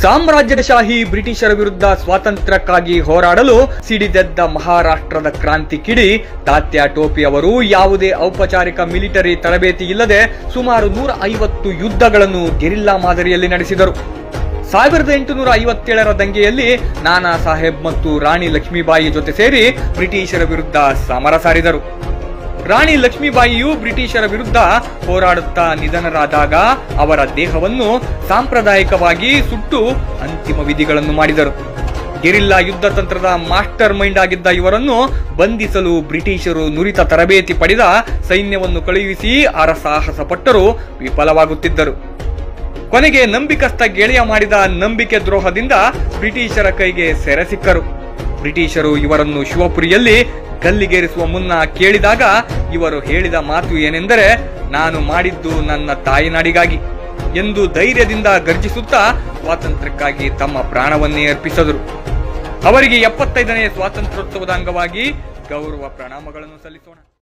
ಸಾಮ್ರಾಜ್ಯಶಾಹಿ ಬ್ರಿಟಿಷರ ವಿರುದ್ಧ ಸ್ವಾತಂತ್ರ್ಯಕ್ಕಾಗಿ ಹೋರಾಡಲು ಸಿಡಿದೆದ್ದ ಮಹಾರಾಷ್ಟ್ರದ ಕ್ರಾಂತಿ ಕಿಡಿ ತಾತ್ಯ ಟೋಪಿ ಅವರು ಯಾವುದೇ ಔಪಚಾರಿಕ ಮಿಲಿಟರಿ ತರಬೇತಿ ಇಲ್ಲದೆ ಸುಮಾರು ನೂರ ಐವತ್ತು ಯುದ್ಧಗಳನ್ನು ಗೆರಿಲ್ಲಾ ಮಾದರಿಯಲ್ಲಿ ನಡೆಸಿದರು ಸಾವಿರದ ಎಂಟುನೂರ ಐವತ್ತೇಳರ ದಂಗೆಯಲ್ಲಿ ನಾನಾ ಸಾಹೇಬ್ ಮತ್ತು ರಾಣಿ ಲಕ್ಷ್ಮೀಬಾಯಿ ಜೊತೆ ಸೇರಿ ಬ್ರಿಟಿಷರ ವಿರುದ್ಧ ಸಮರ ಸಾರಿದರು ರಾಣಿ ಲಕ್ಷ್ಮೀಬಾಯಿಯು ಬ್ರಿಟಿಷರ ವಿರುದ್ಧ ಹೋರಾಡುತ್ತಾ ನಿಧನರಾದಾಗ ಅವರ ದೇಹವನ್ನು ಸಾಂಪ್ರದಾಯಿಕವಾಗಿ ಸುಟ್ಟು ಅಂತಿಮ ವಿಧಿಗಳನ್ನು ಮಾಡಿದರು ಗೆರಿಲ್ಲಾ ಯುದ್ಧ ತಂತ್ರದ ಮಾಸ್ಟರ್ ಮೈಂಡ್ ಆಗಿದ್ದ ಇವರನ್ನು ಬಂಧಿಸಲು ಬ್ರಿಟಿಷರು ನುರಿತ ತರಬೇತಿ ಪಡೆದ ಸೈನ್ಯವನ್ನು ಕಳುಹಿಸಿ ಅರಸಾಹಸ ಪಟ್ಟರು ವಿಫಲವಾಗುತ್ತಿದ್ದರು ಕೊನೆಗೆ ನಂಬಿಕಸ್ಥ ಗೆಳೆಯ ಮಾಡಿದ ನಂಬಿಕೆ ದ್ರೋಹದಿಂದ ಬ್ರಿಟಿಷರ ಕೈಗೆ ಸೆರೆ ಸಿಕ್ಕರು ಬ್ರಿಟಿಷರು ಇವರನ್ನು ಶಿವಪುರಿಯಲ್ಲಿ ಗಲ್ಲಿಗೇರಿಸುವ ಮುನ್ನ ಕೇಳಿದಾಗ ಇವರು ಹೇಳಿದ ಮಾತು ಏನೆಂದರೆ ನಾನು ಮಾಡಿದ್ದು ನನ್ನ ತಾಯಿನಾಡಿಗಾಗಿ ಎಂದು ಧೈರ್ಯದಿಂದ ಗರ್ಜಿಸುತ್ತಾ ಸ್ವಾತಂತ್ರ್ಯಕ್ಕಾಗಿ ತಮ್ಮ ಪ್ರಾಣವನ್ನೇ ಅರ್ಪಿಸಿದರು ಅವರಿಗೆ ಎಪ್ಪತ್ತೈದನೇ ಸ್ವಾತಂತ್ರ್ಯೋತ್ಸವದ ಅಂಗವಾಗಿ ಗೌರವ ಪ್ರಣಾಮಗಳನ್ನು ಸಲ್ಲಿಸೋಣ